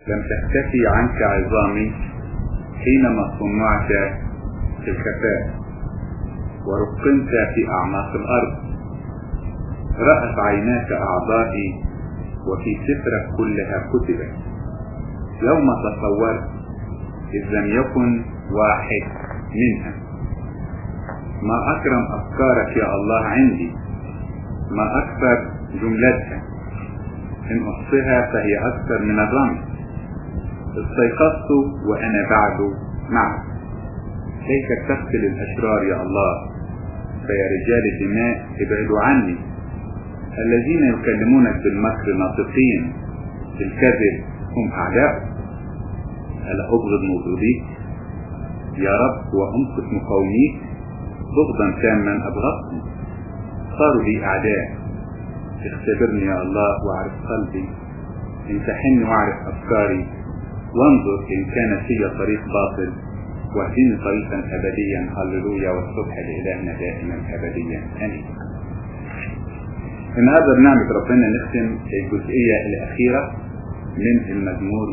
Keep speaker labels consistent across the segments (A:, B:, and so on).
A: لم تختفي عنك عظامي حينما صنعت في الخفاء ورقمت في أعماق الأرض رأت عيناك أعضائي وفي سفرك كلها كتبت يوم تصورت إذ لم يكن واحد منها ما أكرم أفكارك يا الله عندي ما أكثر جملتها إن أحصها فهي أكثر من الرمز استيقظت وأنا بعد معك كيف تقتل الأشرار يا الله فيا رجال الدماء ابعدوا عني الذين يكلمونك بالمكر ناطقين بالكذب هم أعداء ألا أبغض مبغضيك يا رب وأمسك مقاوميك بغضا تاما أبغضهم صاروا لي أعداء اختبرني يا الله واعرف قلبي امتحني واعرف أفكاري وانظر إن كان في طريق باطل واهدني طريقا أبديا هللويا والصبح لإلهنا دائما أبديا آمين النهارده بنعمة ربنا نختم الجزئية الأخيرة من المزمور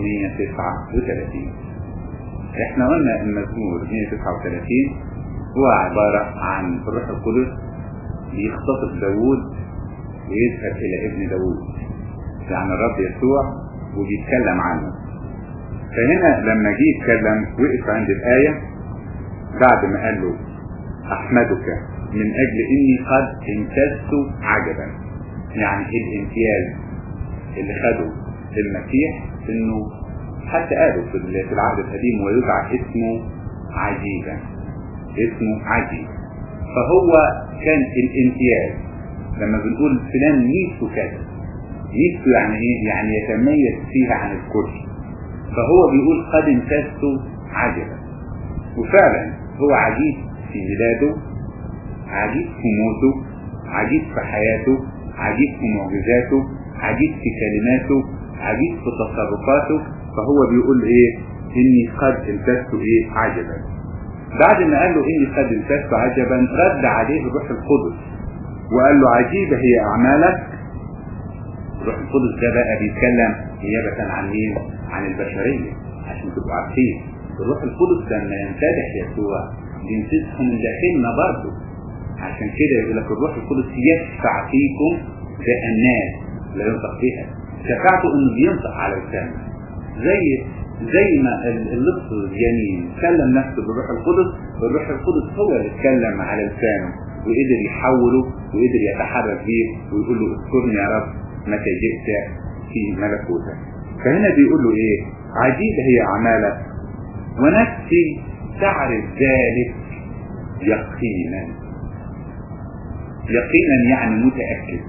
A: 139 احنا قلنا المزمور 139 هو عبارة عن الروح القدس بيختطف داوود ويذهب إلى ابن داوود يعني الرب يسوع وبيتكلم عنه فهنا لما جه يتكلم وقف عند الآية بعد ما قال له أحمدك من أجل إني قد امتزت عجبا يعني الامتياز اللي خده المسيح إنه حتى قالوا في العهد القديم ويدعى اسمه عجيبا اسمه عجيب فهو كان الامتياز لما بنقول فلان ميزته كذا ميزته يعني ايه؟ يعني يتميز فيها عن الكل فهو بيقول قد امتزت عجبا وفعلا هو عجيب في ميلاده عجيب في موته عجيب في حياته عجيب في معجزاته عجيب في كلماته عجيب في تصرفاته فهو بيقول ايه اني قد التزت ايه عجبا بعد ما قال له اني قد التزت عجبا رد عليه الروح القدس وقال له عجيبة هي اعمالك الروح القدس ده بقى بيتكلم نيابة عن مين عن البشرية عشان تبقوا عارفين الروح القدس لما يمتدح يسوع بيمسكهم من داخلنا برضه عشان كده يقول لك الروح القدس يشفع فيكم بأنات لا ينطق بها شفاعته انه بينطق على لسانه زي زي ما اللص الجنين كلم نفسه بالروح القدس الروح القدس هو اللي اتكلم على لسانه وقدر يحوله وقدر يتحرك بيه ويقول له اذكرني يا رب متى جئت في ملكوتك فهنا بيقول له ايه عجيبة هي اعمالك ونفسي تعرف ذلك يقينا يقينا يعني متأكد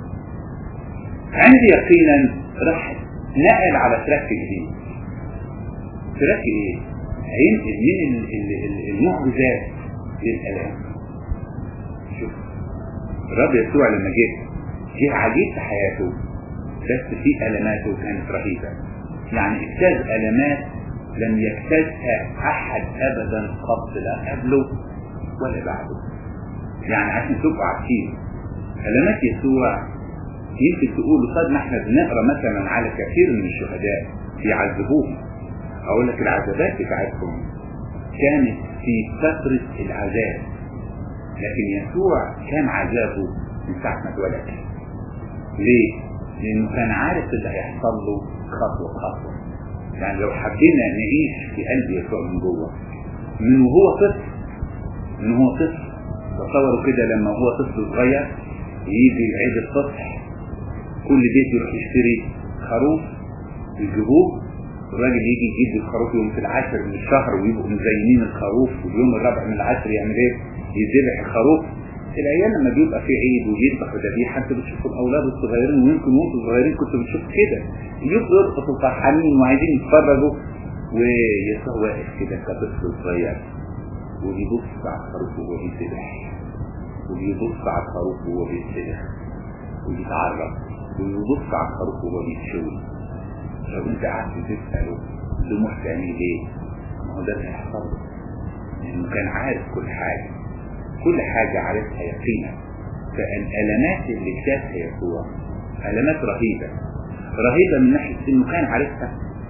A: عندي يقينا راح نقل على تراك جديد تراك ايه هينقل من المعجزات للالام شوف الرب يسوع لما جه جه عجيب في حياته بس في الماته كانت رهيبه يعني اجتاز المات لم يجتازها احد ابدا قبل لا قبله ولا بعده يعني عشان تبقوا عارفين كلمات يسوع يمكن تقولوا طب ما احنا بنقرا مثلا على كثير من الشهداء بيعذبوهم اقول لك العذابات بتاعتهم كانت في فترة العذاب لكن يسوع كان عذابه من ساعة ما اتولد ليه؟ لأنه كان عارف اللي هيحصل له خطوة خطوة يعني لو حبينا نعيش في قلب يسوع من جوه من وهو طفل من هو طفل تصوروا كده لما هو طفل صغير يجي عيد الفصح كل بيت يروح يشتري خروف يجيبوه الراجل يجي يجيب الخروف يوم في العاشر من الشهر ويبقوا مزينين الخروف واليوم الرابع من العاشر يعمل ايه؟ يذبح الخروف العيال لما بيبقى في عيد ويذبحوا ذبيحه انتوا بتشوفوا الاولاد الصغيرين ويمكن وانتوا صغيرين كنتوا بتشوفوا كده يبقوا يرقصوا فرحانين وعايزين يتفرجوا ويسوع واقف كده كطفل صغير وبيبص على الخروف وهو بيذبح وبيبص على الخروف وهو بيتسلخ وبيتعرف ويبص على الخروف وهو بيتشوي لو انت قعدت تسأله دموع تعمل ليه؟ ما هو ده اللي هيحصل له لانه كان عارف كل حاجة كل حاجة عارفها يقينا فالألمات اللي اجتازها يسوع ألمات رهيبة رهيبة من ناحية انه كان عارفها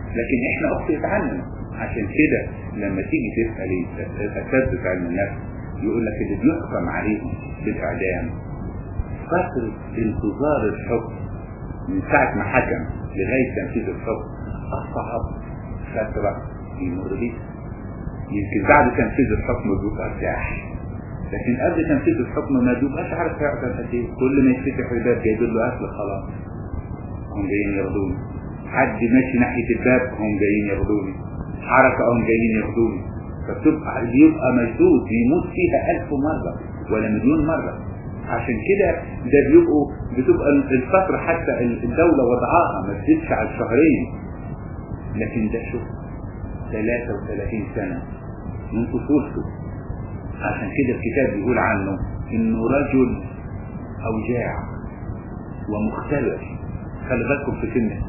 A: لكن احنا اخت اتعلم عشان كده لما تيجي تسأل الاساتذة علم النفس يقول لك اللي بيحكم عليهم بالاعدام فترة انتظار الحكم من ساعة ما حكم لغاية تنفيذ الحكم أصعب فترة يمر بيها يمكن بعد تنفيذ الحكم بيبقى ارتاح لكن قبل تنفيذ الحكم ما بيبقاش عارف هيعمل قد ايه كل ما يتفتح الباب جايب له اكل خلاص هم جايين ياخدوني حد ماشي ناحية الباب هم جايين ياخدوني حركة هم جايين ياخدوني فبتبقى بيبقى مشدود بيموت فيها ألف مرة ولا مليون مرة عشان كده ده بيبقوا بتبقى الفترة حتى الدولة وضعها ما تزيدش على الشهرين لكن ده شوف 33 سنة من طفولته عشان كده الكتاب بيقول عنه انه رجل اوجاع ومختبر خلي بالكم في كلمة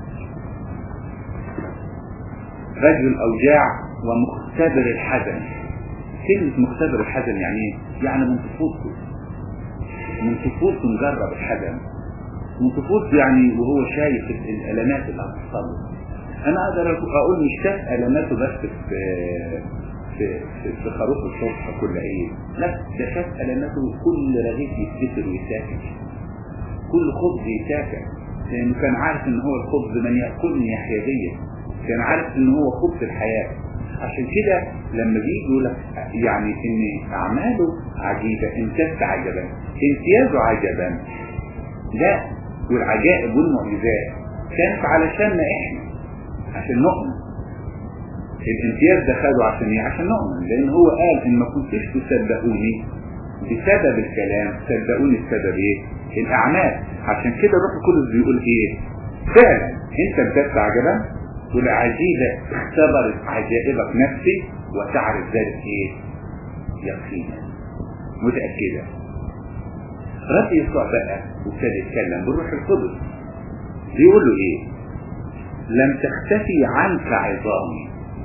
A: رجل اوجاع ومختبر الحزن كلمة مختبر الحزن يعني ايه؟ يعني من طفولته من طفولته مجرب الحزن من طفولته يعني وهو شايف الالامات اللي هتحصل له انا اقدر اقول مش شاف الاماته بس في في في, في خروف الصبح كل عيد لا ده شاف الاماته كل رغيف يتكسر ويتاكل كل خبز يتاكل لانه كان عارف ان هو الخبز من ياكلني يحيى بيا كان عارف ان هو خبز الحياه عشان كده لما بيجي يقول لك يعني ان اعماله عجيبه امتاز عجبا امتيازه عجبا لا والعجائب والمعجزات كانت علشاننا احنا عشان نؤمن الامتياز ده خده عشان ايه عشان نؤمن لان هو قال ان ما كنتش تصدقوني بسبب الكلام صدقوني بسبب ايه الاعمال عشان كده الروح القدس بيقول ايه فعلا انت امتاز عجبا والعجيبة اختبرت عجائبك نفسي وتعرف ذلك ايه يقينا متأكدة رب يسوع بقى وابتدى يتكلم بالروح القدس بيقول له ايه لم تختفي عنك عظامي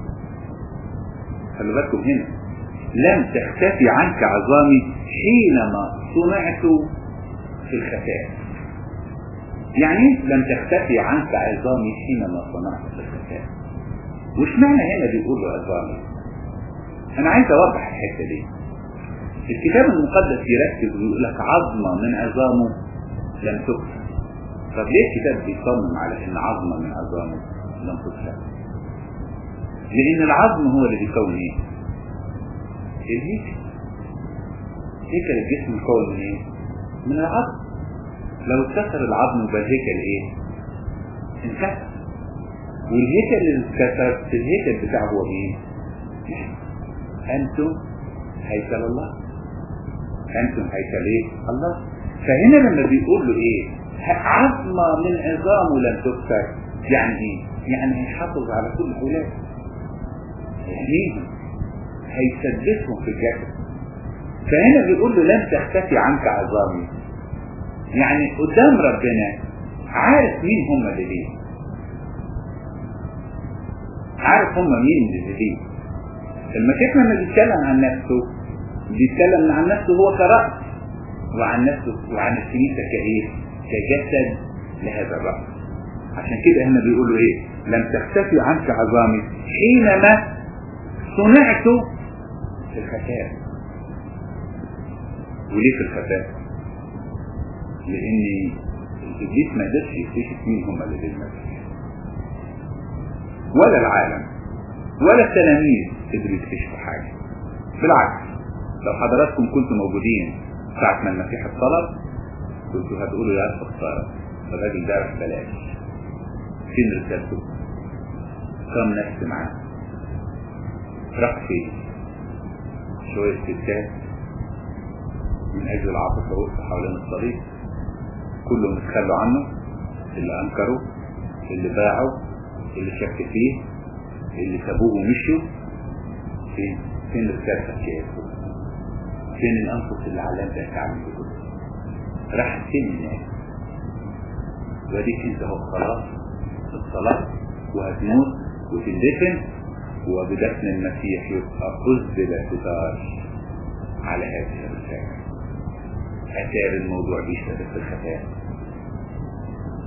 A: خلي بالكم هنا لم تختفي عنك عظامي حينما صنعت في الخفاء يعني لم تختفي عنك عظامي حينما صنعت في الخفاء وش معنى هنا بيقول له عظامي انا عايز اوضح الحته دي الكتاب المقدس يركز ويقول لك عظمه من عظامه لم تكسر طب ليه الكتاب بيصمم على ان عظمه من عظامه لم تكسر لان العظم هو اللي بيكون ايه الهيكل هيكل الجسم مكون من ايه من العظم لو اتكسر العظم يبقى الهيكل ايه انكسر والهيكل اللي اتكسر الهيكل بتاعه هو ايه انتم هيكل الله انتم هيكل ايه الله فهنا لما بيقول له ايه عظمه من عظامه لم تكسر يعني ايه يعني هيحافظ على كل اولاده يحميهم هيثبتهم في الجسد فهنا بيقول له لن تختفي عنك عظامي يعني قدام ربنا عارف مين هم اللي ليه عارف هم مين اللي ليه المسيح لما بيتكلم عن نفسه بيتكلم عن نفسه هو كرأس وعن نفسه وعن الكنيسة كايه كجسد لهذا الرأس عشان كده هنا بيقول له ايه لم تختفي عنك عظامي حينما صنعت في الخفاء وليه في الخفاء لان الابليس ما قدرش يكتشف مين هم اللي بالمسيح ولا العالم ولا التلاميذ قدروا يكتشفوا حاجه بالعكس لو حضراتكم كنتوا موجودين ساعة ما المسيح اتصلب كنتوا هتقولوا يا خسارة الراجل ده راح بلاش فين رسالته؟ كم نفس معاه؟ راح فين؟ شوية ستات من أجل العاطفة وقف حوالين الصليب كلهم اتخلوا عنه اللي أنكروا اللي باعوا اللي شك فيه اللي سابوه ومشوا فين؟ فين رسالتك يا يسوع؟ فين الأنفس اللي علمتها تعمل كله؟ راح فين الناس؟ وديك انت هو خلاص الصلاة وهتموت وتندفن وبدفن المسيح يبقى أزل اعتذار على هذه الرسالة أثار الموضوع بيشتغل في الخفاء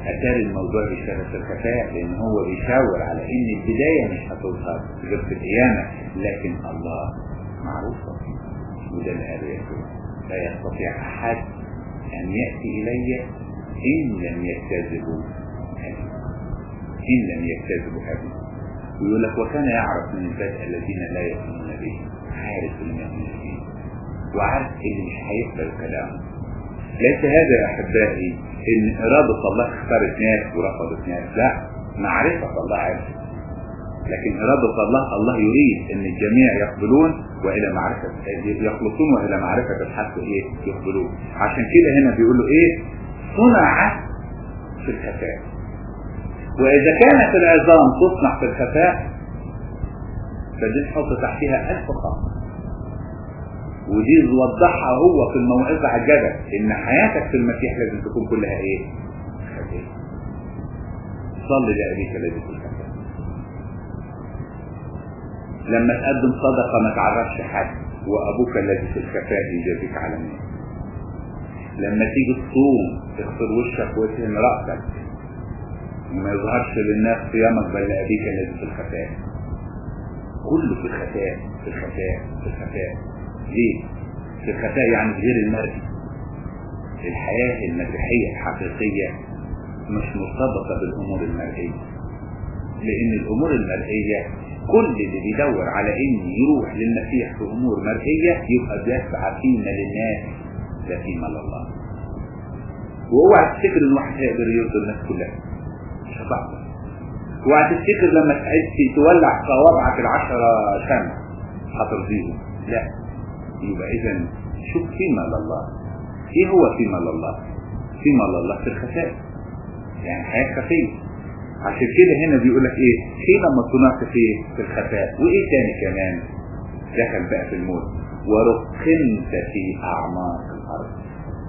A: اتاري الموضوع بيشتغل في الخفاء لان هو بيشاور على ان البداية مش هتظهر غير في القيامة لكن الله معروفة وده اللي قاله يسوع لا يستطيع احد ان يأتي الي ان لم يكتذبوا ابي ان لم يكتذبوا ابي ويقول لك وكان يعرف من البدء الذين لا يؤمنون به عارف اللي ما يؤمنون به وعارف اللي مش هيقبل كلامه ليس هذا يا احبائي ان ارادة الله اختارت ناس ورفضت ناس لا معرفة الله عارف لكن ارادة الله الله يريد ان الجميع يقبلون والى معرفة يخلصون والى معرفة الحق ايه يقبلون عشان كده هنا بيقولوا ايه صنع في الخفاء واذا كانت العظام تصنع في الخفاء فدي نحط تحتها الف خط ودي وضحها هو في الموعظة على الجبل ان حياتك في المسيح لازم تكون كلها ايه خفاء صلي لأبيك الذي في الخفاء لما تقدم صدقة ما تعرفش حد وابوك الذي في الخفاء يجازيك على الناس لما تيجي تصوم تغسل وشك وتهم رأسك وما يظهرش للناس صيامك بل لأبيك الذي في الخفاء كله في الخفاء في الخفاء في الخفاء ليه؟ في الخفاء يعني غير المرئي الحياة المسيحية الحقيقية مش مرتبطة بالأمور المرئية لأن الأمور المرئية كل اللي بيدور على إن يروح للمسيح في أمور مرئية يبقى بيسعى فيما للناس لا فيما لله واوعى تفتكر ان واحد هيقدر يرضي الناس كلها مش هتحصل اوعى تفتكر لما تولع صوابعك العشرة شمع هترضيهم لا يبقى اذا شوف فيما لله ايه هو فيما لله فيما لله في الخفاء يعني حياة خفية عشان كده هنا بيقول لك ايه حينما صنعت فيه في الخفاء وايه تاني كمان دخل بقى في الموت ورقمت في اعماق الارض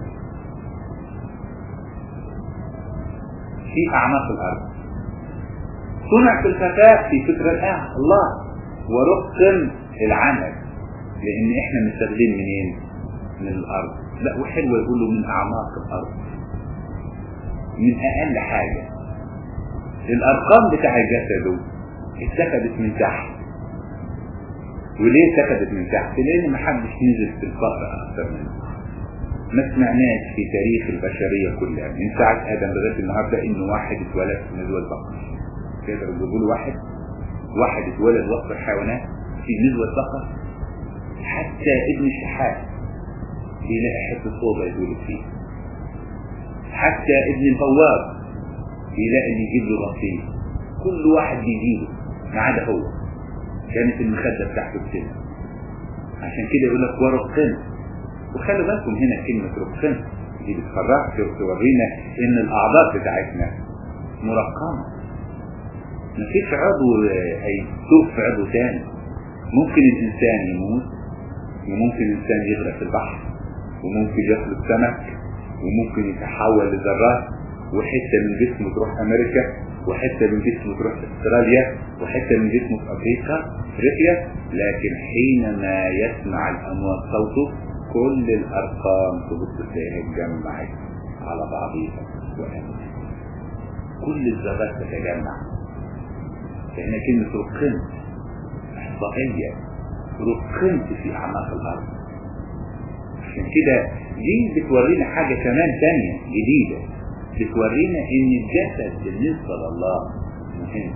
A: في اعماق الارض صنع في الخفاء في فكر الآن الله ورقم العمل لان احنا مستخدمين منين من الارض لا وحلو يقولوا من اعماق الارض من اقل حاجة الارقام بتاع الجسد اتخذت من تحت وليه اتخذت من تحت لان ما حدش نزل في الفقر اكثر منه ما سمعناش في تاريخ البشرية كلها من ساعة ادم لغاية النهاردة انه واحد اتولد في نزوة بقر تقدروا تقولوا واحد واحد اتولد وسط الحيوانات في نزوة بقر حتى ابن الشحات بيلاقي حتة صوبة يتولد فيه حتى ابن البواب بيلاقي اللي يجيب له رصيد كل واحد بيجيبه ما عدا هو كانت المخدة بتاعته بسنة عشان كده يقول لك ورقنا وخلي بالكم هنا كلمة رقنا دي بتفرح تورينا ان الاعضاء بتاعتنا مرقمة مفيش عضو هيسوق في عضو تاني ممكن الانسان يموت وممكن الانسان يغرق في البحر وممكن ياكل السمك وممكن يتحول لذرات وحته من جسمه تروح امريكا وحته من جسمه تروح استراليا وحته من جسمه في افريقيا افريقيا لكن حينما يسمع الاموات صوته كل الارقام تبص تلاقيها اتجمعت على بعضيها وامنت كل الذرات تتجمع فهنا كلمة رقمت احصائية رقمت في اعماق الارض عشان كده دي بتورينا حاجة كمان تانية جديدة بتورينا ان الجسد بالنسبة لله مهم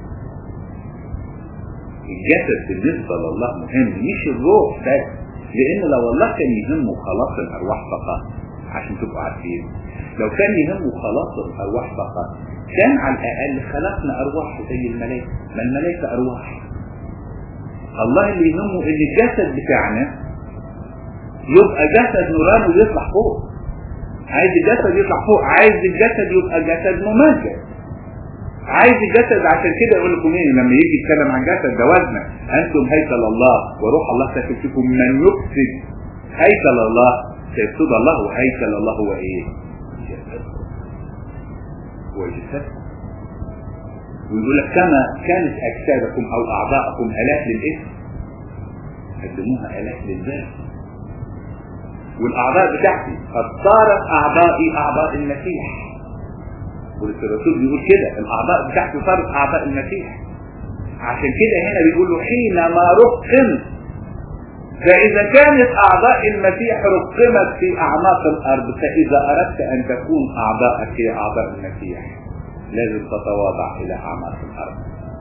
A: الجسد بالنسبة لله مهم مش الروح بس لان لو الله كان يهمه خلاص الارواح فقط عشان تبقوا عارفين لو كان يهمه خلاص الارواح فقط كان على الاقل خلقنا ارواح زي الملائكة ما الملائكة ارواح الله اللي يهمه ان الجسد بتاعنا يبقى جسد نوراني ويطلع فوق عايز الجسد يطلع فوق عايز الجسد يبقى جسد ممجد عايز الجسد عشان كده يقول لكم ايه لما يجي يتكلم عن جسد ده وزنه انتم هيكل الله وروح الله ساكن فيكم من يفسد هيكل الله سيفسد الله وهيكل الله هو ايه؟ جسد هو جسد ويقول لك كما كانت اجسادكم او اعضاءكم الات للاثم قدموها الات للبر والاعضاء بتاعتي قد صارت اعضائي اعضاء المسيح بولس الرسول بيقول كده الاعضاء بتاعته صارت اعضاء المسيح عشان كده هنا بيقول له حينما رقم فإذا كانت أعضاء المسيح رقمت في أعماق الأرض فإذا أردت أن تكون أعضاءك هي أعضاء المسيح لازم تتواضع إلى أعماق الأرض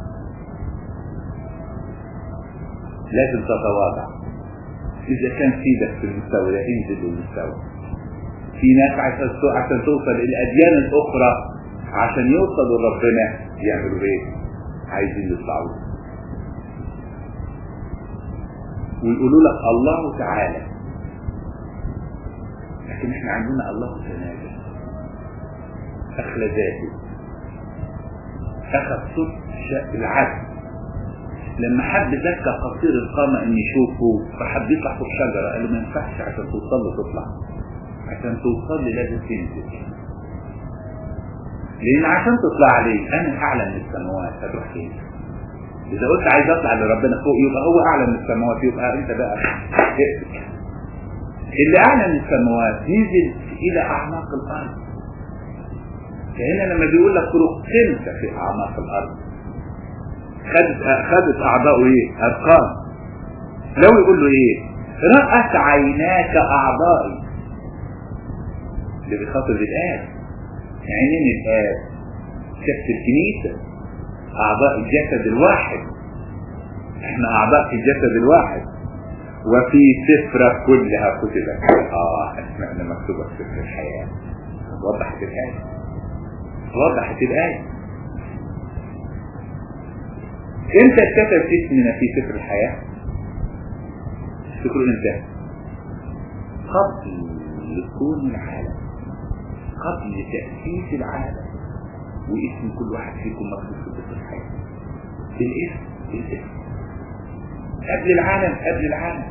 A: لازم تتواضع إذا كان في ده في المستوى ده انزل للمستوى في ناس عشان عشان توصل الأديان الأخرى عشان يوصلوا لربنا يعملوا إيه؟ عايزين يطلعوا ويقولوا لك الله تعالى لكن احنا عندنا الله تنازل أخلى ذاته أخذ صوت العدل لما حد ذكى قصير القامة ان يشوفه فحب يطلع فوق شجرة قال له ما ينفعش عشان توصل له تطلع عشان توصل لي لازم تنزل لان عشان تطلع عليه انا اعلى من السماوات هتروح فين اذا قلت عايز اطلع لربنا فوق يبقى هو اعلى من السماوات يبقى انت بقى اللي اعلى من السماوات نزل الى اعماق الارض فهنا لما بيقول لك رقمت في اعماق الارض خدت خدت اعضائه ايه ارقام لو يقول له ايه رأت عيناك اعضائي اللي بيخاطب الآب عينين الآب شفت الكنيسة أعضاء الجسد الواحد احنا أعضاء في الجسد الواحد وفي سفرة كلها كتبت اه اسمعنا مكتوبة في سفر الحياة وضحت الآية وضحت الآية امتى اتكتب اسمنا في سفر الحياة تفتكروا امتى قبل كون العالم قبل تأسيس العالم واسم كل واحد فيكم مكتوب في سفر الحياة بالاسم بالاسم قبل العالم قبل العالم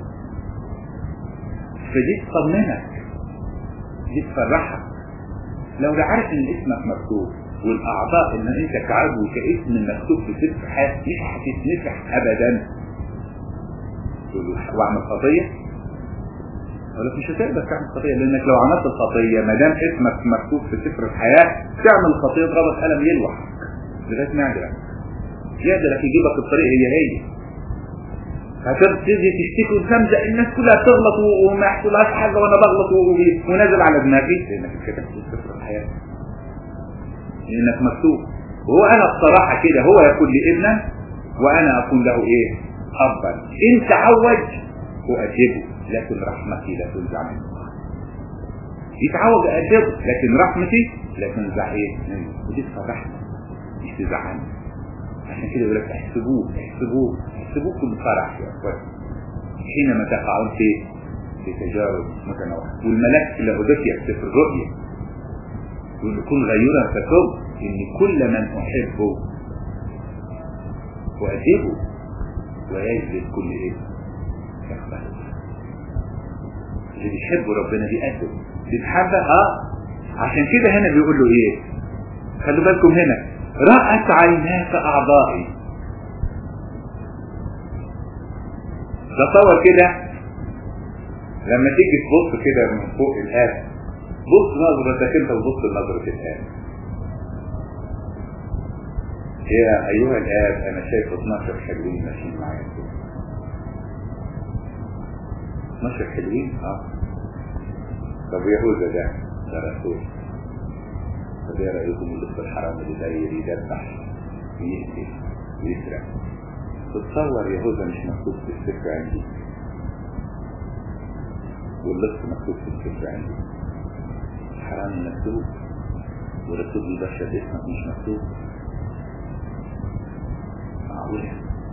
A: فدي تطمنك دي تفرحك لو لا عارف ان اسمك مكتوب والاعضاء ان انت كعضو كاسم مكتوب في سفر حياتك مش هتتمسح ابدا تقول له واعمل خطيه اقول لك مش هتقدر تعمل خطيه لانك لو عملت الخطيه ما دام اسمك مكتوب في سفر الحياه تعمل الخطيه ضربت قلم يلوحك لغايه ما يعدلك يقدرك يجيبك الطريق هي هي هتبتدي تشتكي وتمزق الناس كلها بتغلط وما يحصلهاش حاجه وانا بغلط ونازل على دماغي لانك اتكتبت في سفر الحياه لانك مكتوب وهو انا بصراحه كده هو يكون لي ابنا وانا اكون له ايه ابا ان تعوج اؤدبه لكن رحمتي لا تنزع منه يتعوج اؤدبه لكن رحمتي لا تنزع ايه منه ودي تفرحني مش تزعلني عشان كده يقول لك احسبوه احسبوه احسبوه كل فرح يا اخوان حينما تقعون في في تجارب متنوعه والملاك له ذكي في الرؤيه يقول كن غيورا فتب ان كل من احبه وادبه ويجلب كل ايه يقبله اللي بيحبوا ربنا بيأدب بيتحبه اه عشان كده هنا بيقول له ايه خلوا بالكم هنا رأت عيناك أعضائي تصور كده لما تيجي تبص كده من فوق الآب بص نظرتك انت وبص نظرة الآب يا أيها الآب أنا شايف 12 حلوين ماشيين معايا كده 12 حلوين اه طب يهوذا ده ده رسول طب ايه رايكم اللص الحرام اللي داير يدبح ويقتل ويسرق تتصور يهوذا مش مكتوب في السفر عندي واللص مكتوب في السفر عندي حرام مكتوب ورسول يبشر اسمك مش مكتوب معقولة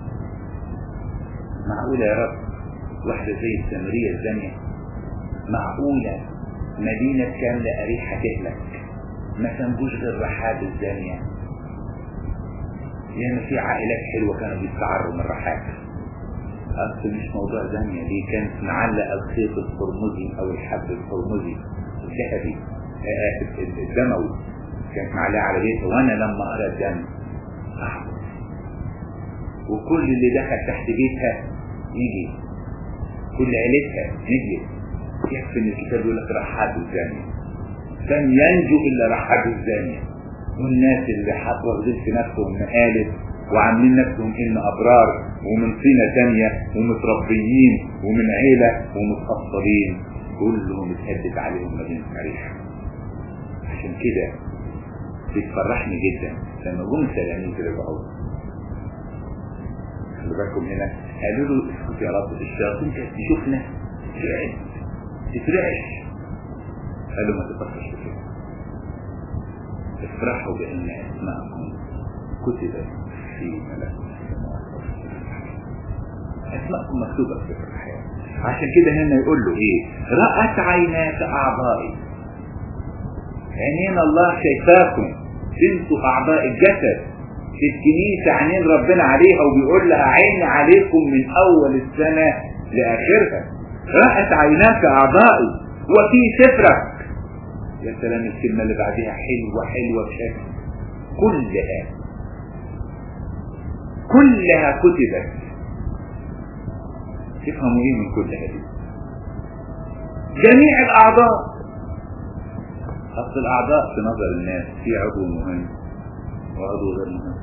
A: معقولة يا رب واحدة زي السامرية الزانية معقولة مدينة كاملة أريحة تهلك ما تنجوش غير رحاب الزانية يعني في عائلات حلوة كانوا بيستعروا من رحاب أصل مش موضوع زانية دي كانت معلقة الخيط القرمزي أو الحب القرمزي الذهبي الدموي كانت معلقة على بيته وأنا لما أرى الدم أحبط وكل اللي دخل تحت بيتها يجي كل عيلتها نجي يكفي ان الكتاب يقول لك رحاب الزانية لن ينجو الا رحاب الزانية والناس اللي حط واخدين في نفسهم مقالب وعاملين نفسهم ان ابرار ومن طينة تانية ومتربيين ومن عيلة ومتأصلين كلهم اتهدد عليهم مدينة مريح عشان كده بتفرحني جدا لما جم سلامين كده بقوا خلي بالكم هنا قالوا له اسكت يا رب الشياطين كانت تشوفنا تترعش تترعش قالوا ما تفكرش في كده افرحوا بان اسماءكم كتبت في ملكوت السماوات اسماءكم مكتوبه في سفر الحياه عشان كده هنا يقول له ايه رأت عيناك اعضائي عينين الله شايفاكم انتوا اعضاء الجسد في الكنيسة عينين ربنا عليها وبيقول لها عيني عليكم من اول السنة لاخرها رأت عيناك اعضائي وفي سفرك يا سلام الكلمة اللي بعدها حلوة حلوة بشكل كلها كلها كتبت تفهموا ايه من كل هذه جميع الاعضاء اصل الاعضاء في نظر الناس في عضو مهم وعضو غير مهم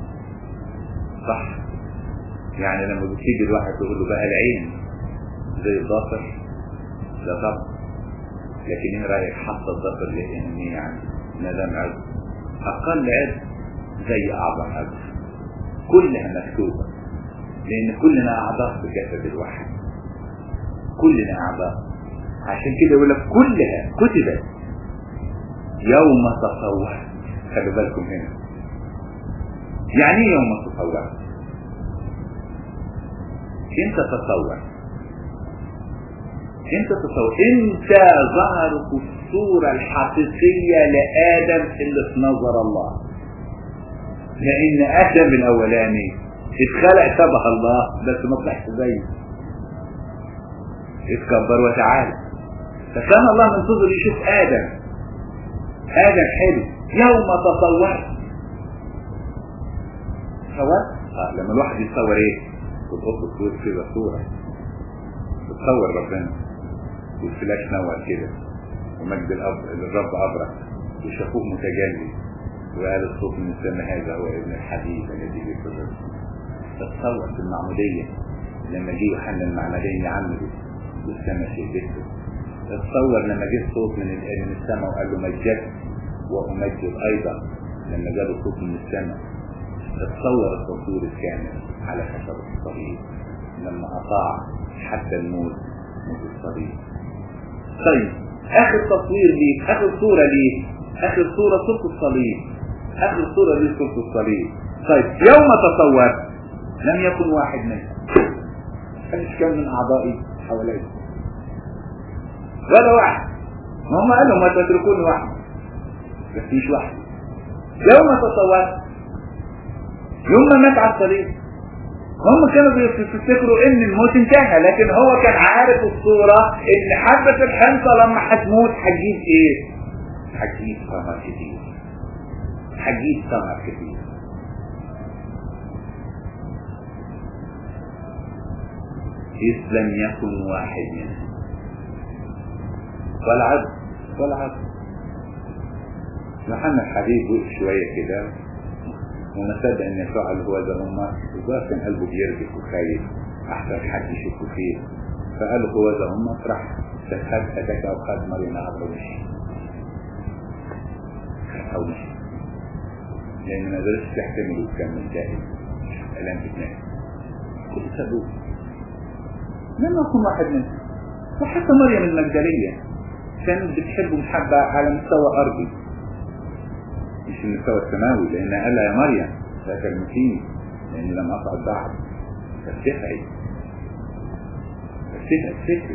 A: صح يعني لما بتيجي الواحد تقول له بقى العين زي الضفر لا طبعا لكن ايه رايك حط الضفر ليه يعني ما دام عضو اقل عضو زي اعظم عضو كلها مكتوبه لان كلنا اعضاء في الجسد الواحد كلنا اعضاء عشان كده يقول لك كلها كتبت يوم تصورت خلي بالكم هنا يعني ايه يوم تصورت انت تصور انت تصور انت ظهرت الصورة الحقيقية لآدم اللي في نظر الله لان ادم الاولاني اتخلق شبه الله بس ما طلعش زيه اتكبر وتعالى فكان الله منتظر يشوف ادم ادم حلو يوم تصورت صور آه لما الواحد يتصور ايه تبص تصور كده صورة تتصور ربنا والفلاش نور كده ومجد الأب... الرب أبرك وشافوه متجلي وقال الصوت من السماء هذا هو ابن الحبيب الذي به الرب تتصور في المعمودية لما جه يوحنا المعمدية يعمده والسماء شهدته تتصور لما جه صوت من من السماء وقال له مجدت وأمجد أيضا لما جاله صوت من السماء تتصور التصوير الكامل على خشبة الصليب لما أطاع حتى الموت موت الصليب طيب آخر تصوير ليه آخر صورة ليه آخر صورة صورة الصليب آخر صورة ليه صورة الصليب طيب يوم تصورت لم يكن واحد منهم مش كان من أعضائي حوالي ولا واحد ما هم قالوا ما تتركوني واحد بس مش واحد يوم تصورت يوم ما مات على الصليب هم كانوا بيفتكروا ان الموت انتهى لكن هو كان عارف الصورة ان حبة الحنطة لما هتموت هتجيب ايه هتجيب ثمر كتير هتجيب ثمر كتير إذ لم يكن واحد منهم ولا عبد ولا عبد محمد حبيب وقف شوية كده وما صدق ان يسوع اللي هو ده هم وبقى كان قلبه بيرجف وخايف احسن حد يشوفه فيه فقال له هو ده هم افرح خد اتاك او خد مريم عبر وشي خدها وشي لان ما قدرتش تحتمل وتكمل جاهز الام بتنام كل سبوك لم يكن واحد منهم وحتى مريم المجدلية كانت بتحبه محبة على مستوى أرضي مش المستوى السماوي لأن قال يا مريم لا تلمسيني لأني لم أصعد بعد فاستفعي فاستفعي فكرك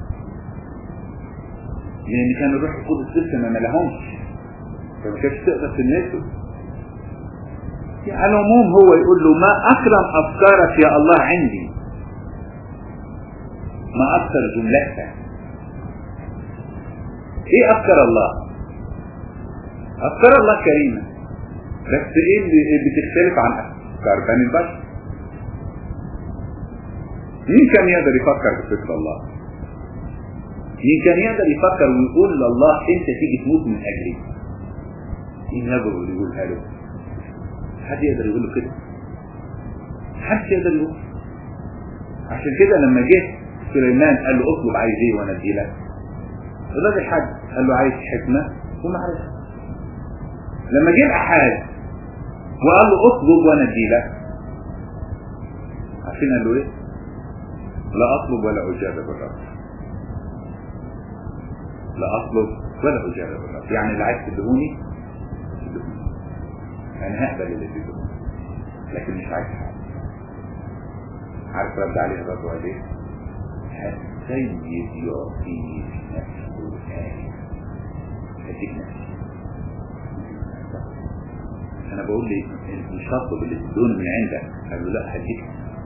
A: لأن كان الروح القدس لسه ما ملهمش فما كانتش تقدر تلمسه على العموم هو يقول له ما أكرم أفكارك يا الله عندي ما أكثر جملتها إيه أفكار الله أفكار الله كريمة بس إيه اللي بتختلف عن أفكار بني البشر مين كان يقدر يفكر بفكر الله مين كان يقدر يفكر ويقول لله انت تيجي تموت من اجلي مين يقدر يقولها له حد يقدر يقول له كده حد يقدر يقول عشان كده لما جه سليمان قال له اطلب عايز ايه وانا ادي لك الراجل حد قال له عايز حكمه ومعرفه لما جه الاحاد وقال له اطلب وانا ادي لك عارفين قال له ايه لا اطلب ولا اجابه بالرب لا اطلب ولا اجابه بالرب يعني اللي عايز تدهوني تدهوني انا هقبل اللي تدهوني لكن مش عايز حاجه عارف رد عليه الرب وقال ايه السيد يعطيك نفسه آية هديك نفسي انا بقول لي مش هطلب اللي تدونه من عندك قال له لا هديك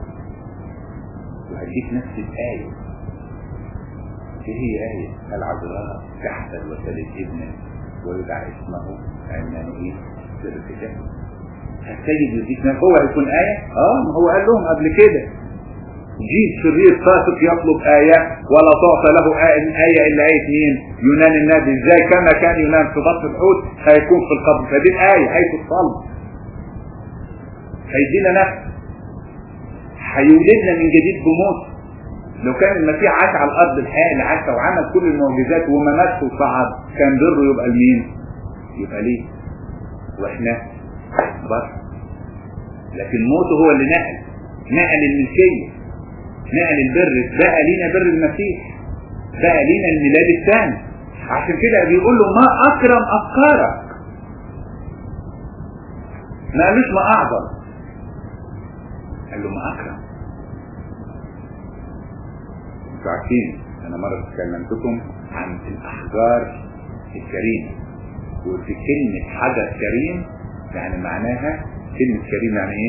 A: وهديك نفس الآية ايه هي آية العذراء تحت وسلت ابنا ويدعى اسمه عمانوئيل سر الكتاب السيد يديك نفسه هو هيكون آية اه ما هو قال لهم قبل كده جيل شرير فاسق يطلب آية ولا تعطى له آية إلا آية مين؟ يونان النبي ازاي كما كان يونان في بطن الحوت هيكون في القبر فدي الآية حيث الصلب هيدينا نفس هيولدنا من جديد بموت لو كان المسيح عاش على الأرض الحياة اللي عاشها وعمل كل المعجزات وما مات وصعد كان بره يبقى لمين؟ يبقى ليه؟ واحنا بس لكن موته هو اللي نقل نقل الملكيه نقل البر بقى لينا بر المسيح بقى لينا الميلاد الثاني عشان كده بيقول له ما اكرم افكارك ما قالوش ما اعظم قال له ما اكرم انتوا عارفين انا مره كلمتكم عن الاحجار الكريمه وفي كلمه حجر كريم يعني معناها كلمه كريم يعني ايه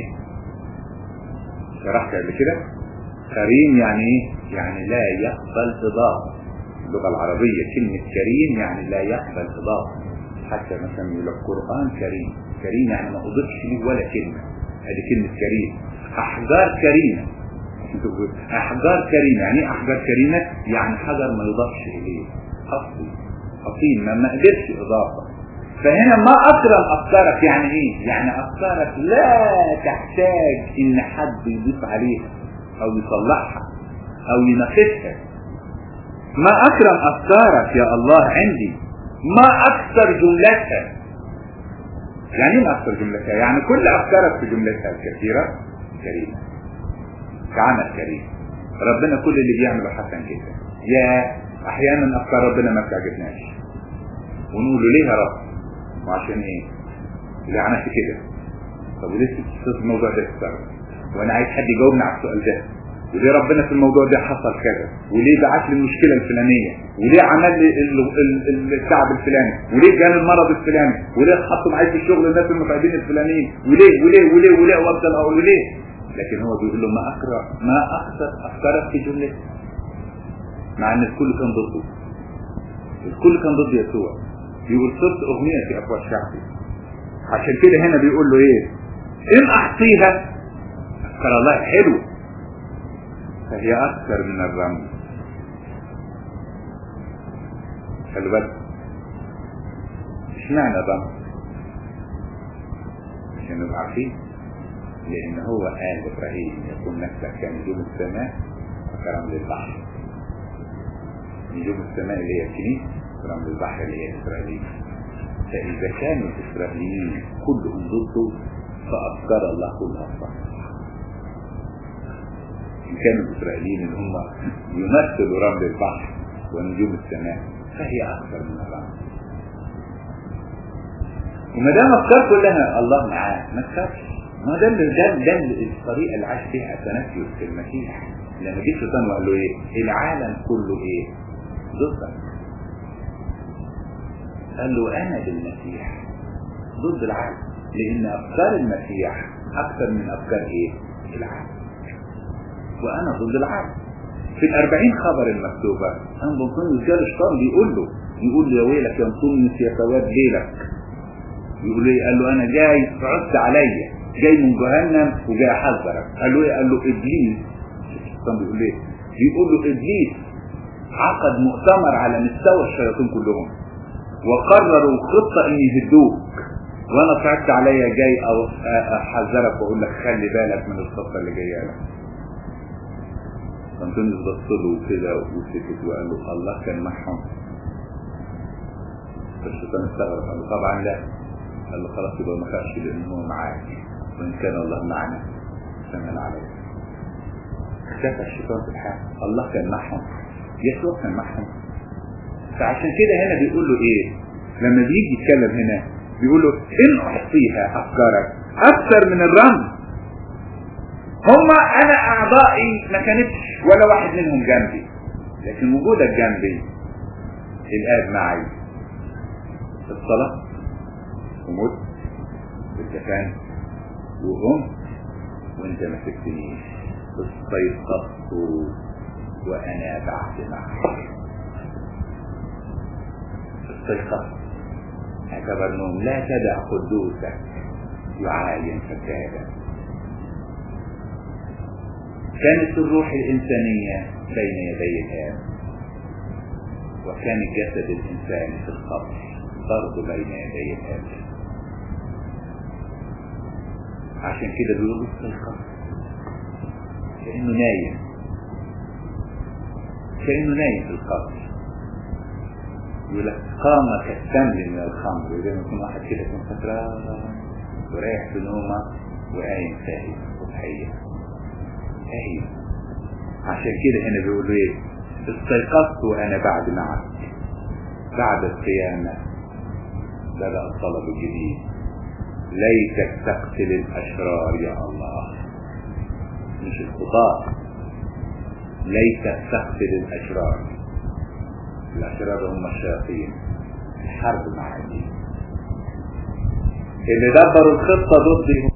A: شرحت قبل كده كريم يعني ايه يعني لا يقبل اضافه اللغه العربيه كلمه كريم يعني لا يقبل اضافه حتى مثلا يقول القران كريم كريم يعني ما اضيفش ليه ولا كلمه هذه كلمه كريم احجار كريمه احجار كريمه يعني ايه احجار كريمه يعني حجر ما يضافش اليه اصلي اصيل ما ما قدرش اضافه فهنا ما اكرم افكارك يعني ايه يعني افكارك لا تحتاج ان حد يضيف عليها او يصلحها او يناقشها ما اكرم افكارك يا الله عندي ما اكثر جملتها يعني ما اكثر جملتها يعني كل افكارك في جملتها الكثيرة كريمة كعمل كريم ربنا كل اللي بيعمله حسن كده يا احيانا افكار ربنا ما بتعجبناش ونقول له ليه يا رب وعشان ايه اللي عملت كده طب وليه في الموضوع ده تتصرف وانا عايز حد يجاوبني على السؤال ده وليه ربنا في الموضوع ده حصل كذا وليه بعت لي المشكله الفلانيه وليه عمل لي التعب الفلاني وليه جاني المرض الفلاني وليه حطوا معايا في الشغل الناس المتعبين الفلانيين وليه وليه وليه وليه وافضل اقول ليه لكن هو بيقول له ما اقرا ما اكثر افكارك في جمله مع ان الكل كان ضده الكل كان ضد يسوع بيقول صرت اغنيه في افواه شعبي عشان كده هنا بيقول له ايه ان احصيها افكار الله حلو فهي اكثر من الرمل خلي بالك اشمعنى ضم عشان نبقى عارفين لان هو قال ابراهيم يكون نفسك كنجوم السماء وكرمل البحر نجوم السماء اللي هي الكنيسه كرمل البحر اللي هي اسرائيل فاذا كانوا الاسرائيليين كلهم ضده فافكار الله كلها صح إن كانوا الإسرائيليين اللي هم يمثلوا رمل البحر ونجوم السماء فهي أكثر من الرمل وما دام أفكار كلها الله معاه ما تخافش ما ده ده ده الطريقة اللي عاش بيها أثناسيوس في المسيح لما جه الشيطان وقال له إيه؟ العالم كله إيه؟ ضدك قال له أنا بالمسيح ضد العالم لأن أفكار المسيح أكثر من أفكار إيه؟ العالم وانا ضد العالم في الأربعين خبر المكتوبة أن بنطونيوس جال الشيطان بيقول له بيقول له يا ويلك يا بنطونيوس يا سواد ليلك بيقول له قال له أنا جاي عدت عليا جاي من جهنم وجاي أحذرك قال له إيه قال له إبليس الشيطان بيقول إيه بيقول له إبليس عقد مؤتمر على مستوى الشياطين كلهم وقرروا خطة إن يهدوك وانا صعبت عليا جاي او احذرك واقول لك خلي بالك من الخطه اللي جايه لك انطونيوس بص له كده وسكت وقال له الله كان معهم فالشيطان استغرب قال له طبعا لا قال له خلاص يبقى ما خافش لان هو معاك وان كان الله معنا فمن عليك اختفى الشيطان في الحال الله كان معهم يسوع كان معهم فعشان كده هنا بيقول له ايه لما بيجي يتكلم هنا بيقول له ان احصيها افكارك اكثر من الرمل هما انا اعضائي ما كانتش ولا واحد منهم جنبي لكن وجودك جنبي الاب معي الصلاة ومت والدفان وهم وانت ما سبتنيش استيقظت وانا بعد معك استيقظت اعتبر انهم لا تدع قدوسك يعاين فسادا كانت الروح الإنسانية بين يدي الآب وكان الجسد الإنساني في القبر برضه بين يدي الآب عشان كده بيقولوا استيقظ كأنه نايم كأنه نايم في القبر يقول لك قام كالسمل من الخمر زي ما يكون واحد كده يكون فترة ورايح في نومه وقايم فاهم صبحيه ايوه عشان كده هنا بيقول ايه استيقظت وانا بعد معك بعد القيامة بدأ الطلب الجديد ليتك تقتل الأشرار يا الله مش الخطاة ليتك تقتل الأشرار الأشرار هم الشياطين الحرب مع الدين اللي دبروا الخطة ضدهم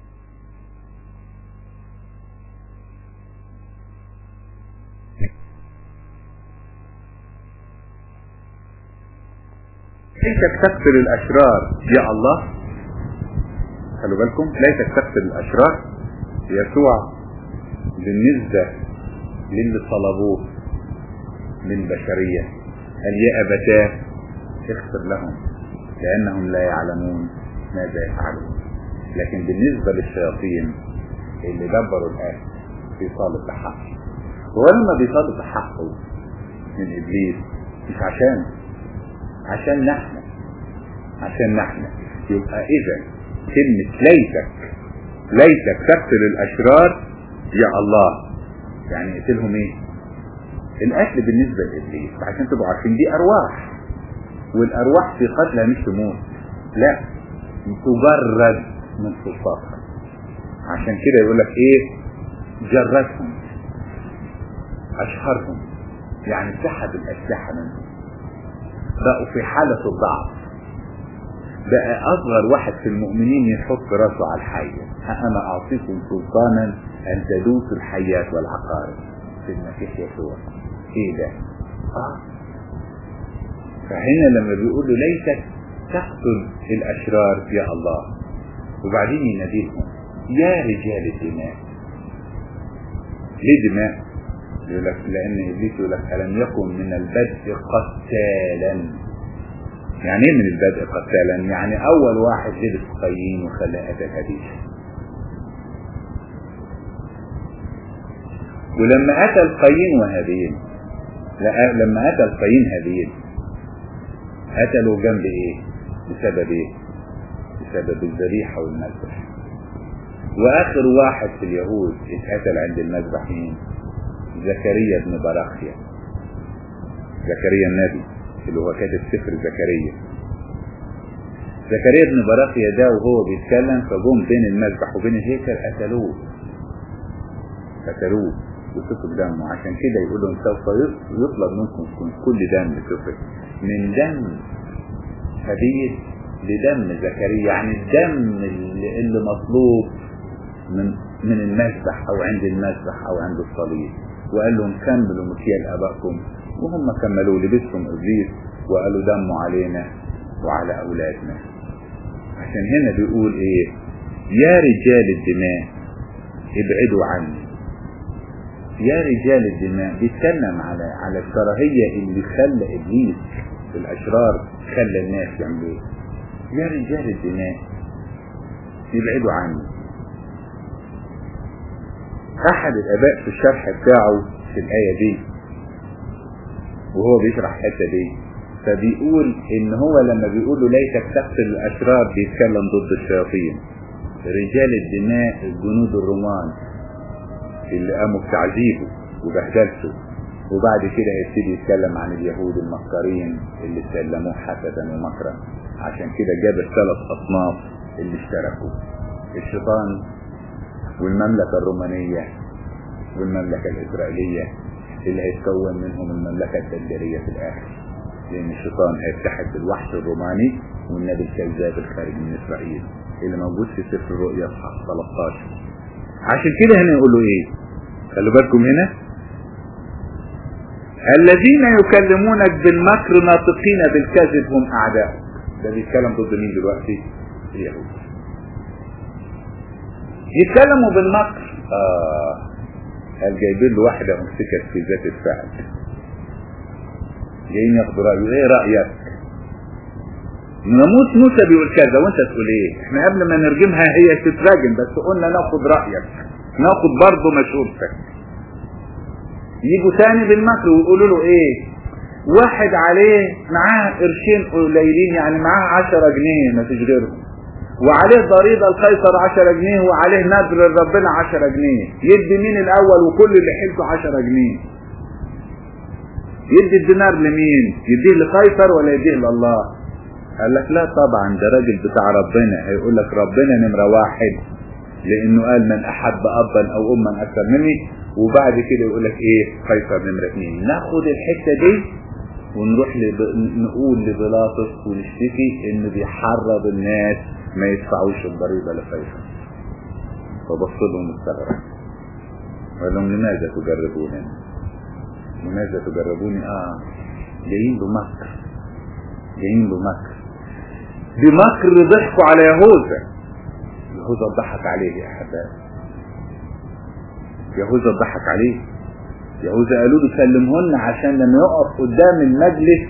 A: ليتك تقتل الأشرار يا الله خلوا بالكم ليتك تقتل الأشرار يسوع بالنسبة للي طلبوه من بشرية قال يا أبتاه اغفر لهم لأنهم لا يعلمون ماذا يفعلون لكن بالنسبة للشياطين اللي دبروا الآن بيطالب بحقه هو لما بيطالب بحقه من إبليس مش عشان عشان نحن عشان نحن يبقى اذا كلمة ليتك ليتك تقتل الاشرار يا الله يعني اقتلهم ايه القتل بالنسبة لابليس عشان تبقوا عارفين دي ارواح والارواح في قتلها مش تموت لا تجرد من سلطاتها عشان كده يقول لك ايه جردهم اشهرهم يعني سحب الاسلحه منهم بقوا في حالة الضعف بقى أصغر واحد في المؤمنين يحط راسه على الحية أنا أعطيكم سلطانا أن تدوسوا الحيات والعقارب في المسيح يسوع إيه ده؟ آه فهنا لما بيقولوا ليتك تقتل الأشرار يا الله وبعدين يناديهم يا رجال الدماء ليه دماء؟ يقول لك لأن إبليس يقول لك ألم يكن من البدء قتالا يعني ايه من البدء قتالا؟ يعني أول واحد لبس قايين وخلاه أتى هديش ولما أتى القايين وهابيل لما أتى القايين هابيل قتلوا جنب إيه؟ بسبب إيه؟ بسبب الذبيحة والمذبح وآخر واحد في اليهود اتقتل عند المذبح مين؟ زكريا بن براخيا زكريا النبي اللي هو كاتب سفر زكريا زكريا بن براخيا ده وهو بيتكلم فجم بين المذبح وبين الهيكل قتلوه قتلوه وسفك دمه عشان كده يقول لهم سوف يطلب منكم كل دم سفك من دم هابيل لدم زكريا يعني الدم اللي, اللي مطلوب من من المذبح او عند المذبح او عند الصليب وقال لهم كملوا مكيال ابائكم وهم كملوا لبسهم ابليس وقالوا دموا علينا وعلى اولادنا عشان هنا بيقول ايه يا رجال الدماء ابعدوا عني يا رجال الدماء بيتكلم على على الكراهية اللي خلى ابليس الاشرار خلى الناس يعملوا يا رجال الدماء يبعدوا عني احد الاباء في الشرح بتاعه في الايه دي وهو بيشرح الحته دي فبيقول ان هو لما بيقول له ليتك تقتل الاشرار بيتكلم ضد الشياطين رجال الدماء الجنود الرومان اللي قاموا بتعذيبه وبهدلته وبعد كده هيبتدي يتكلم عن اليهود المكارين اللي سلموه حسدا ومكرا عشان كده جاب الثلاث اصناف اللي اشتركوا الشيطان والمملكة الرومانية والمملكة الإسرائيلية اللي هيتكون منهم المملكة الدجالية في الآخر لأن الشيطان هيتحد بالوحش الروماني والنبي الكذاب الخارج من إسرائيل اللي موجود في سفر الرؤيا اصحاح 13 عشان كده هنا يقولوا ايه خلوا بالكم هنا الذين يكلمونك بالمكر ناطقين بالكذب هم اعداء ده بيتكلم ضد مين دلوقتي اليهود يتكلموا بالمكر اه قال جايبين له واحدة امسكت في ذات الفعل جايين ياخدوا رأيه ايه رأيك ناموس موسى بيقول كذا وانت تقول ايه احنا قبل ما نرجمها هي تتراجم بس قلنا ناخد رأيك ناخد برضه مشورتك يجوا تاني بالمكر ويقولوا له ايه واحد عليه معاه قرشين قليلين يعني معاه عشرة جنيه ما فيش غيرهم وعليه ضريبة القيصر عشرة جنيه وعليه نذر ربنا عشرة جنيه يدي مين الاول وكل اللي حيلته عشرة جنيه يدي الدينار لمين يديه لقيصر ولا يديه لله قال لك لا طبعا ده راجل بتاع ربنا هيقول لك ربنا نمرة واحد لانه قال من احب ابا او اما اكثر مني وبعد كده يقول لك ايه قيصر نمرة اثنين ناخد الحتة دي ونروح لب... نقول لبلاطس ونشتكي انه بيحرض الناس ما يدفعوش الضريبة لقيصر فبص لهم استغرب وقال لهم لماذا تجربونني لماذا تجربوني اه جايين بمكر جايين بمكر بمكر ضحكوا على يهوذا يهوذا ضحك عليه يا احبائي يهوذا ضحك عليه يهوذا قالوا له سلمهن عشان لما يقف قدام المجلس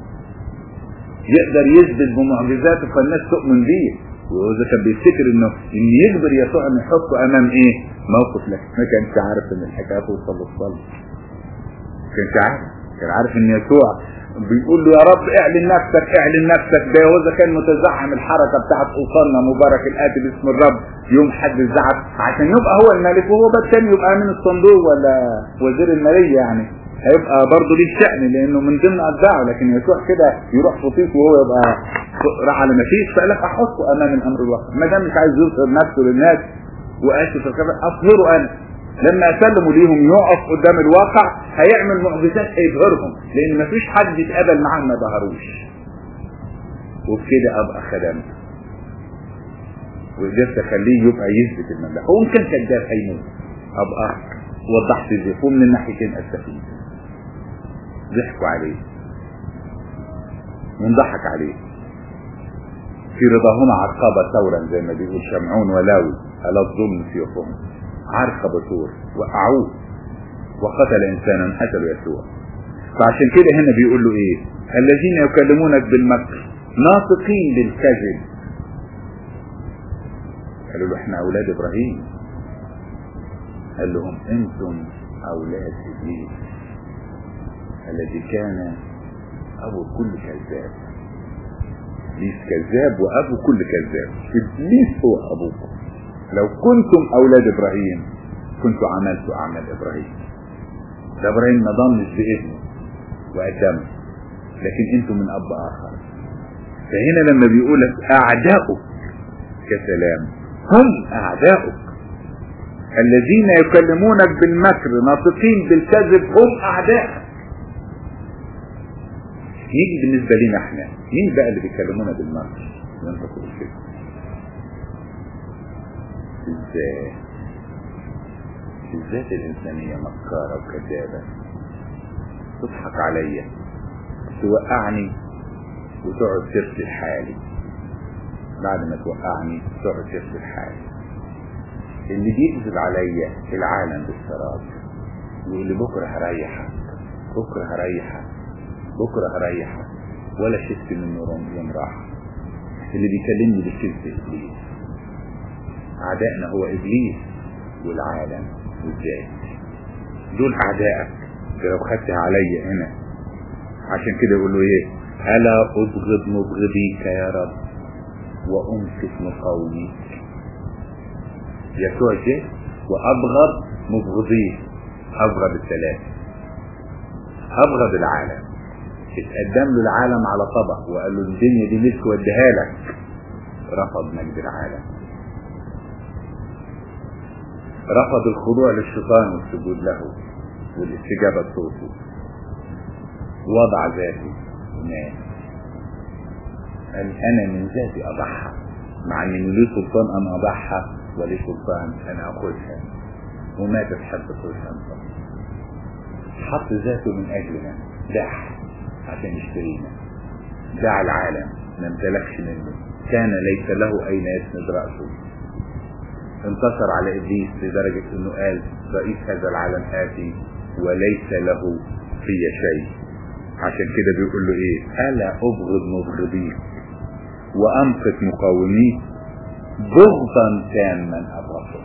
A: يقدر يثبت بمعجزاته فالناس تؤمن بيه ويهوذا كان بيفتكر انه ان يجبر يسوع انه يحطه امام ايه موقف لكن ما كانش عارف ان الحكايه توصل للصلب كانش عارف كان عارف ان يسوع بيقول له يا رب اعلن نفسك اعلن نفسك ده يهوذا كان متزعم الحركه بتاعت اوصلنا مبارك الاتي باسم الرب يوم حد الزعف عشان يبقى هو الملك وهو بقى الثاني يبقى من الصندوق ولا وزير الماليه يعني هيبقى برضه ليه شأن لانه من ضمن اتباعه لكن يسوع كده يروح فطيط وهو يبقى راح على ما فيش فقال لك احطه امام الامر الواقع ما دام مش عايز يظهر نفسه للناس واسف اظهره انا لما اسلموا ليهم يقف قدام الواقع هيعمل معجزات هيبهرهم لان مفيش حد يتقابل معاه ما ظهروش وبكده ابقى خدمت وقدرت اخليه يبقى يثبت المملكه هو كان كذاب هيموت ابقى وضحت ازاي ومن الناحيتين استفيد ضحكوا عليه ونضحك عليه في رضاهما عقابة ثورا زي ما بيقول شمعون ولاوي ألا الظلم سيوفهم عرق بطور وقعوه وقتل انسانا قتلوا يسوع فعشان كده هنا بيقول له ايه الذين يكلمونك بالمكر ناطقين بالكذب قالوا له احنا اولاد ابراهيم قال لهم انتم اولاد ابليس الذي كان ابو كل كذاب ابليس كذاب وابو كل كذاب ابليس هو ابوكم لو كنتم اولاد ابراهيم كنتوا عملتوا اعمال ابراهيم ده ابراهيم ما ضمش بابنه وقدمه لكن انتم من اب اخر فهنا لما بيقول لك اعداؤك كسلام هم اعداؤك الذين يكلمونك بالمكر ناطقين بالكذب هم اعداءك يجي بالنسبه لنا احنا مين بقى اللي بيكلمونا بالمكر ينطقوا بالكذب ازاي الذات الإنسانية مكارة وكذابة تضحك عليا توقعني وتقعد ترسل حالي بعد ما توقعني تقعد ترسل حالي اللي بيكذب عليا العالم بالسراب يقول لي بكرة هريحك بكرة هريحك بكرة هريحك ولا شفت منه يوم راحة اللي بيكلمني بالكذب ابليس اعدائنا هو ابليس والعالم والذات دول اعدائك لو خدتها عليا هنا عشان كده يقول له ايه الا ابغض مبغضيك يا رب وامسك مقاوميك يسوع جه وابغض مبغضيه ابغض الثلاثه ابغض العالم اتقدم له العالم على طبق وقال له الدنيا دي ملك وديها لك رفض مجد العالم رفض الخضوع للشيطان والسجود له والاستجابة لصوته وضع ذاته مات قال انا من ذاتي اضحى مع ان لي سلطان ان اضحى ولي سلطان ان اخذها ومات بحب سلطان حط ذاته من اجلنا دح عشان يشترينا دع العالم ما امتلكش منه كان ليس له اين يسند رأسه انتصر على ابليس لدرجة انه قال رئيس هذا العالم آتي وليس له في شيء عشان كده بيقول له ايه الا ابغض مبغضيك وامقت مقاوميك بغضا تاما ابغضه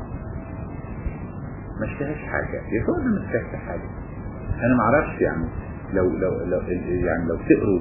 A: ما اشتهاش حاجة يسوع ما اشتهاش حاجة انا ما اعرفش يعني لو لو لو يعني لو تقروا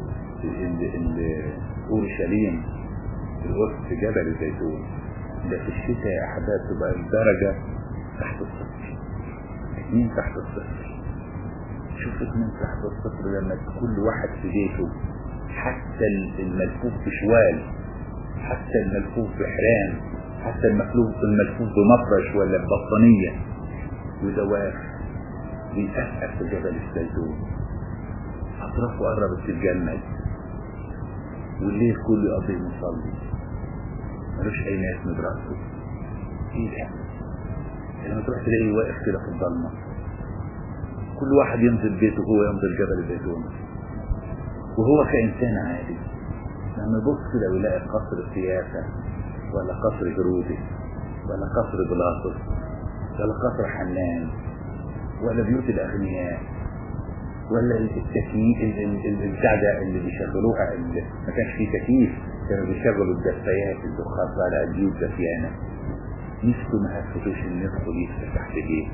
A: اورشليم الوسط في جبل الزيتون ده في الشتاء يا احباب تبقى الدرجة تحت الصفر اتنين تحت الصفر شوف اتنين تحت الصفر لما كل واحد في بيته حتى الملفوف بشوال حتى الملفوف بحرام حتى الملفوف الملفوف بمفرش ولا ببطانية وده واقف بيتأثر في جبل الزيتون أطرافه قربت تتجمد والليل كله يقضي مصلي ملوش أي ناس من رأسه إيه ده؟ لما تروح تلاقيه واقف كده في الضلمة كل واحد ينزل بيته وهو ينزل جبل الزيتون وهو كإنسان عادي لما يبص كده ويلاقي قصر السياسة ولا قصر هيرودس ولا قصر بلاطس ولا قصر حنان ولا بيوت الأغنياء ولا التكييف البتاع ده اللي بيشغلوها اللي ما كانش فيه تكييف كانوا بيشغلوا الدفايات الدخان على البيوت دفيانة نفسه ما هفتوش ان يدخل يفتح تحت ايديه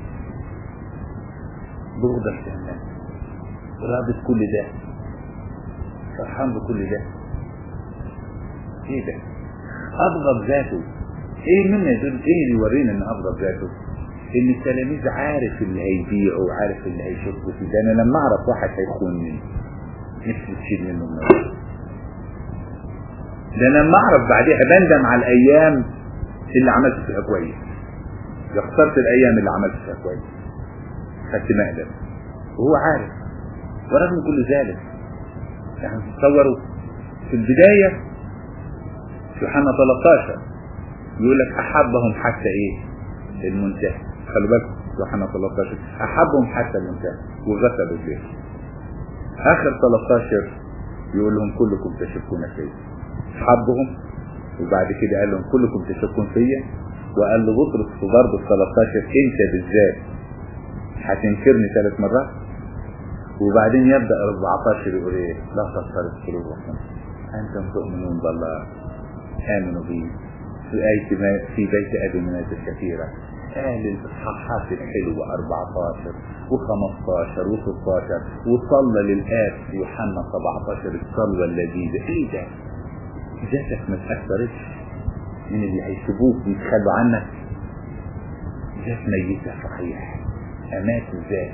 A: بغض الجنة رابط كل ده فرحان بكل ده ايه ده ابغض ذاته ايه منا دول ايه اللي يورينا ان ابغض ذاته ان التلاميذ عارف اللي هيبيعه وعارف اللي هيشكوا فيه ده انا لما اعرف واحد هيخونني نفسي تشيل منه النار ده انا لما اعرف بعديها بندم على الايام اللي عملت فيها كويس اخترت الايام اللي عملت فيها كويس خدت مقلب وهو عارف ورغم كل ذلك يعني تصوروا في البداية في يوحنا 13 يقول لك احبهم حتى ايه المنتهى خلوا بالكم يوحنا 13 احبهم حتى المنتهى وغسلوا البيت اخر 13 يقول لهم كلكم تشكون فيا حبهم وبعد كده قال لهم كلكم تشكون فيا وقال له بطرس في برضه 13 انت بالذات هتنكرني ثلاث مرات وبعدين يبدا 14 يقول ايه لا تضطرب قلوبكم انتم تؤمنون بالله امنوا بي في آية في بيت أبي منازل كثيرة قال الإصحاحات الحلوة 14 و15 و16 وصلى للآب في يوحنا 17 الصلوة اللذيذة إيه ده؟ ذاتك ما تأثرتش من اللي هيسيبوك ويتخلوا عنك ذات ميتة صحيح أمات الذات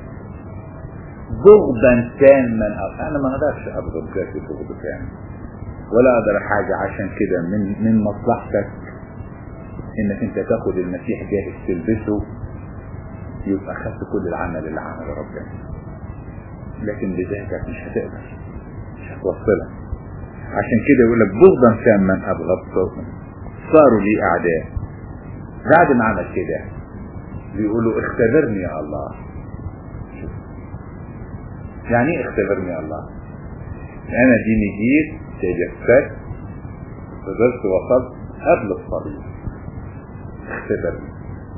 A: بغضا تاما أنا ما أقدرش أبغض ذاتي بغض تام ولا أقدر حاجة عشان كده من من مصلحتك انك انت تاخد المسيح جاهز تلبسه يبقى خدت كل العمل اللي عمله ربنا لكن بذاتك مش هتقدر مش هتوصلك عشان كده يقول لك بغضا تاما ابغضتهم صاروا لي اعداء بعد ما عمل كده بيقولوا اختبرني يا الله يعني ايه اختبرني يا الله انا ديني جيت تجسدت فضلت وصلت قبل الصليب اختبرني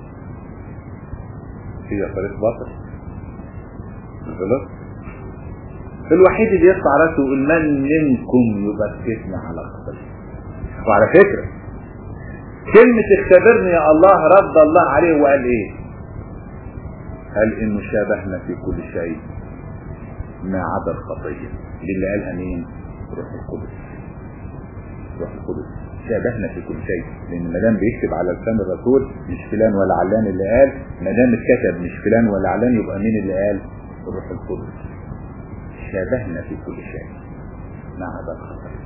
A: هي طريق باطل غلط الوحيد اللي يطلع راسه يقول من منكم يبكتنا على قبل وعلى فكرة كلمة اختبرني يا الله رد الله عليه وقال ايه قال انه شابهنا في كل شيء ما عدا الخطية دي اللي قالها مين روح القدس روح القدس شابهنا في كل شيء لان ما دام بيكتب على لسان الرسول مش فلان ولا علان اللي قال ما دام اتكتب مش فلان ولا علان يبقى مين اللي قال روح القدس شابهنا في كل شيء ما عدا الخطية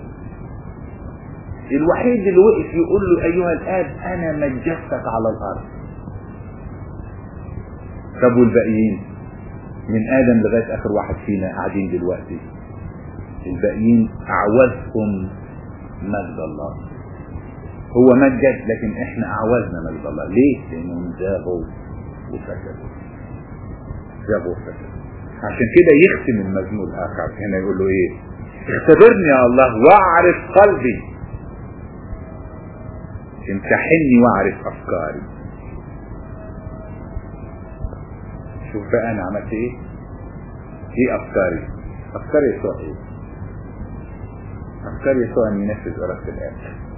A: الوحيد اللي وقف يقول له ايها الاب انا مجدتك على الارض طب والباقيين من ادم لغايه اخر واحد فينا قاعدين دلوقتي الباقيين اعوزهم مجد الله هو مجد لكن احنا اعوزنا مجد الله ليه لانهم زاغوا وفسدوا زاغوا وفسدوا عشان كده يختم المزمور الاخر هنا يقول له ايه اختبرني يا الله واعرف قلبي امتحني واعرف افكاري شوف بقى انا عملت ايه ايه افكاري افكار يسوع ايه افكار يسوع ان ينفذ اراده الاب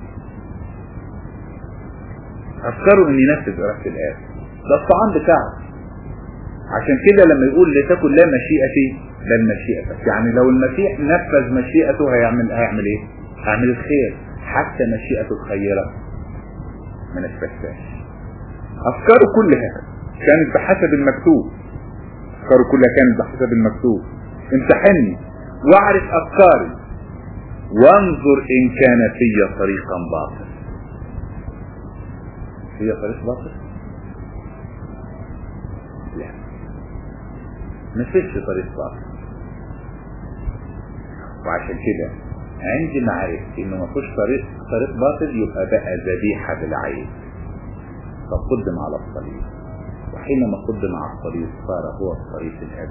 A: افكاره ان ينفذ اراده الاب ده الطعام بتاعه عشان كده لما يقول لتكن لا مشيئتي بل مشيئتك يعني لو المسيح نفذ مشيئته هيعمل هيعمل ايه هيعمل الخير حتى مشيئته الخيره ما نفذهاش افكاره كلها كانت بحسب المكتوب افكاره كلها كانت بحسب المكتوب امتحني واعرف افكاري وانظر ان كان في طريقا باطل في طريق باطل لا ما فيش طريق باطل وعشان كده عندما عرفت انه ما فيش طريق طريق باطل يبقى بقى ذبيحه بالعين فقدم على الصليب وحينما قدم على الصليب صار هو الطريق الابدي